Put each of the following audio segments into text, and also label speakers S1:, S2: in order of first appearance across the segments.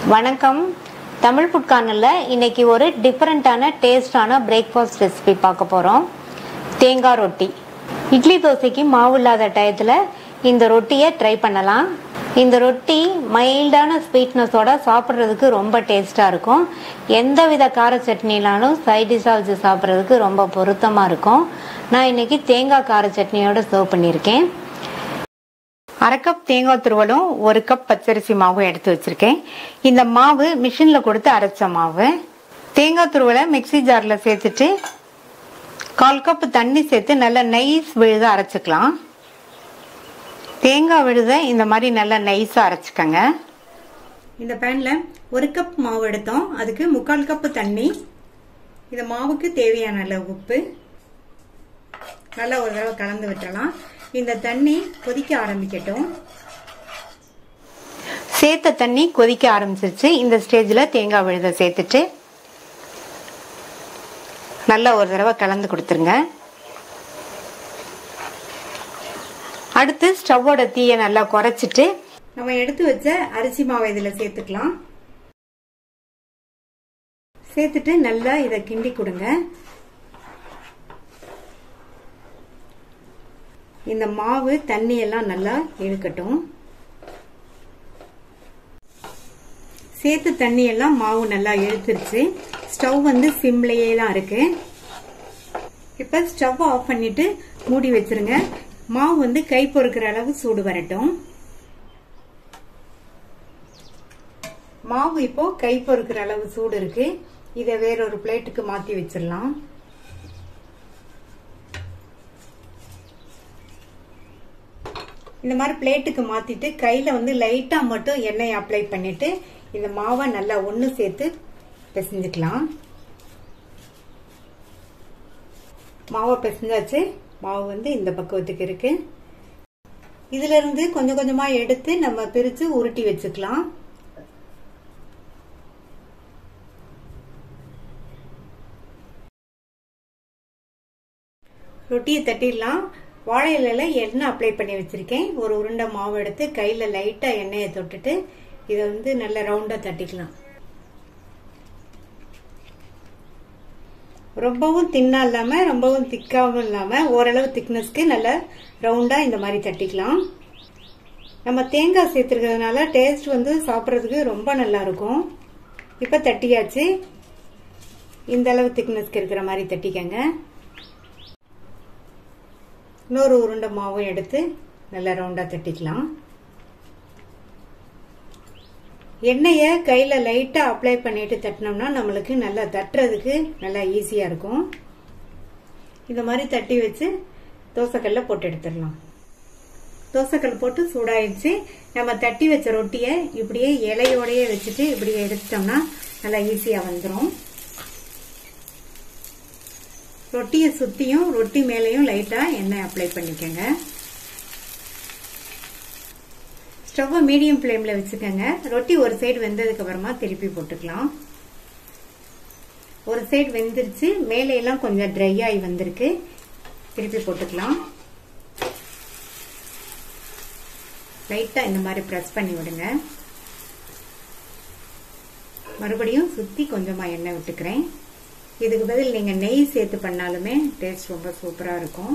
S1: வணக்கம் தமிழ் ஃபுட் கார்னரில் இன்னைக்கு ஒரு டிஃப்ரெண்ட்டான டேஸ்டான பிரேக்ஃபாஸ்ட் ரெசிபி பார்க்க போகிறோம் தேங்காய் ரொட்டி இட்லி தோசைக்கு மாவு இல்லாத டயத்தில் இந்த ரொட்டியை ட்ரை பண்ணலாம் இந்த ரொட்டி மைல்டான ஸ்வீட்னஸோட சாப்பிட்றதுக்கு ரொம்ப டேஸ்ட்டாக இருக்கும் எந்த வித கார சட்னினாலும் சைட் டிஷ்ஷாக வச்சு சாப்பிட்றதுக்கு ரொம்ப பொருத்தமாக இருக்கும் நான் இன்னைக்கு தேங்காய் கார சட்னியோட சர்வ் பண்ணியிருக்கேன் அரை கப் தேங்காய் துருவலும் ஒரு கப் பச்சரிசி மாவும் எடுத்து வச்சிருக்கேன் இந்த மாவு மிஷினில் கொடுத்து அரைச்ச மாவு தேங்காய் துருவலை மிக்சி ஜாரில் சேர்த்துட்டு கால் கப் தண்ணி சேர்த்து நல்லா நைஸ் விழுத அரைச்சிக்கலாம் தேங்காய் விழுத இந்த மாதிரி நல்லா நைஸாக அரைச்சிக்கங்க இந்த பேனில் ஒரு கப் மாவு எடுத்தோம் அதுக்கு முக்கால் கப்பு தண்ணி இந்த மாவுக்கு தேவையான அளவு உப்பு நல்லா ஒரு தடவை கலந்து விட்டுறலாம் இந்த தண்ணி கொதிக்க ஆரம்பிக்கட்டும் சேர்த்த தண்ணி கொதிக்க ஆரம்பிச்சிருச்சு இந்த ஸ்டேஜில் தேங்காய் விழுத சேர்த்துட்டு நல்லா ஒரு தடவை கலந்து கொடுத்துருங்க அடுத்து ஸ்டவ்வோட தீயை நல்லா குறைச்சிட்டு நம்ம எடுத்து வச்ச அரிசி மாவை இதில் சேர்த்துக்கலாம் சேர்த்துட்டு நல்லா இதை கிண்டி கொடுங்க இந்த மாவு தண்ணி எல்லாம் நல்லா இழுக்கட்டும் சேர்த்து தண்ணி எல்லாம் மாவு நல்லா இழுத்துருச்சு ஸ்டவ் வந்து சிம்லேயே தான் இருக்கு இப்ப ஸ்டவ் ஆஃப் பண்ணிட்டு மூடி வச்சிருங்க மாவு வந்து கை பொறுக்கிற அளவு சூடு வரட்டும் மாவு இப்போ கை பொறுக்கிற அளவு சூடு இருக்கு இதை வேறொரு பிளேட்டுக்கு மாத்தி வச்சிடலாம் இந்த மாதிரி பிளேட்டுக்கு மாத்திட்டு கையில வந்து லைட்டா மட்டும் எண்ணெய் அப்ளை பண்ணிட்டு இந்த மாவை நல்லா ஒன்று சேர்த்து பிசைஞ்சுக்கலாம் மாவை பிசைஞ்சாச்சு மாவு வந்து இந்த பக்குவத்துக்கு இருக்கு இதுல இருந்து கொஞ்சம் கொஞ்சமா எடுத்து நம்ம பிரிச்சு உருட்டி வச்சுக்கலாம் ரொட்டியை தட்டிடலாம் வாழை இலையில எண்ணெய் அப்ளை பண்ணி வச்சிருக்கேன் ஒரு உருண்டை மாவு எடுத்து கையில லைட்டா எண்ணெயை தொட்டுட்டு இதை வந்து நல்ல ரவுண்டா தட்டிக்கலாம் ரொம்பவும் தின்னா இல்லாம ரொம்பவும் திக்காவும் இல்லாம ஓரளவு திக்னஸ்க்கு நல்ல ரவுண்டா இந்த மாதிரி தட்டிக்கலாம் நம்ம தேங்காய் சேர்த்துருக்கிறதுனால டேஸ்ட் வந்து சாப்பிட்றதுக்கு ரொம்ப நல்லா இருக்கும் இப்ப தட்டியாச்சு இந்த அளவு திக்னஸ்க்கு இருக்கிற மாதிரி தட்டிக்கங்க இன்னொரு உருண்டை மாவும் எடுத்து நல்லா ரவுண்டா தட்டிக்கலாம் எண்ணெயை கையில லைட்டா அப்ளை பண்ணிட்டு தட்டினோம்னா நம்மளுக்கு நல்லா தட்டுறதுக்கு நல்லா ஈஸியா இருக்கும் இந்த மாதிரி தட்டி வச்சு தோசைக்கல்ல போட்டு எடுத்துடலாம் தோசைக்கல் போட்டு சூடாயிடுச்சு நம்ம தட்டி வச்ச ரொட்டியை இப்படியே இலையோடையே வச்சுட்டு இப்படியே எடுத்துட்டோம்னா நல்லா ஈஸியா வந்துடும் ரொட்டியை சுத்தியும் ரொட்டி மேலேயும் லைட்டா எண்ணெய் அப்ளை பண்ணிக்கோங்க ஸ்டவ்வை மீடியம் ஃப்ளேம்ல வச்சுக்கோங்க ரொட்டி ஒரு சைடு வெந்ததுக்கு அப்புறமா திருப்பி போட்டுக்கலாம் ஒரு சைடு வெந்துருச்சு மேலே எல்லாம் கொஞ்சம் ட்ரை ஆகி வந்திருக்கு திருப்பி போட்டுக்கலாம் லைட்டா இந்த மாதிரி ப்ரெஸ் பண்ணி விடுங்க மறுபடியும் சுத்தி கொஞ்சமா எண்ணெய் விட்டுக்கிறேன் இதுக்கு பதில் நீங்க நெய் சேர்த்து பண்ணாலுமே டேஸ்ட் ரொம்ப சூப்பரா இருக்கும்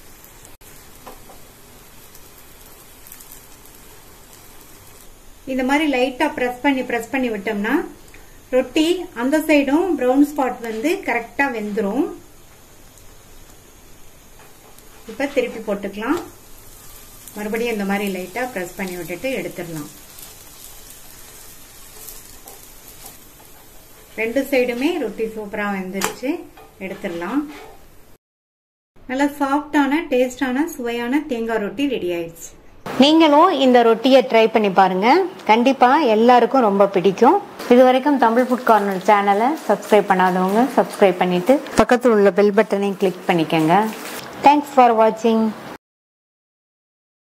S1: இந்த மாதிரி லைட்டா பிரஸ் பண்ணி பிரஸ் பண்ணி விட்டோம்னா ரொட்டி அந்த சைடும் ப்ரௌன் ஸ்பாட் வந்து கரெக்டா வெந்துரும் இப்ப திருப்பி போட்டுக்கலாம் மறுபடியும் இந்த மாதிரி லைட்டா பிரஸ் பண்ணி விட்டுட்டு எடுத்துடலாம் ரெண்டு சைடுமே ரொட்டி சூப்பரா வெந்துருச்சு எடுத்துடலாம் நல்லா சாஃப்டான டேஸ்டான சுவையான தேங்காய் ரொட்டி ரெடி ஆயிடுச்சு நீங்களும் இந்த ரொட்டியை ட்ரை பண்ணி பாருங்க கண்டிப்பா எல்லாருக்கும் ரொம்ப பிடிக்கும் இது வரைக்கும் தமிழ் ஃபுட் கார்னர் சேனலை சப்ஸ்கிரைப் பண்ணாதவங்க சப்ஸ்கிரைப் பண்ணிட்டு பக்கத்தில் உள்ள பெல் பட்டனையும் கிளிக் பண்ணிக்கோங்க தேங்க்ஸ் ஃபார் வாட்சிங்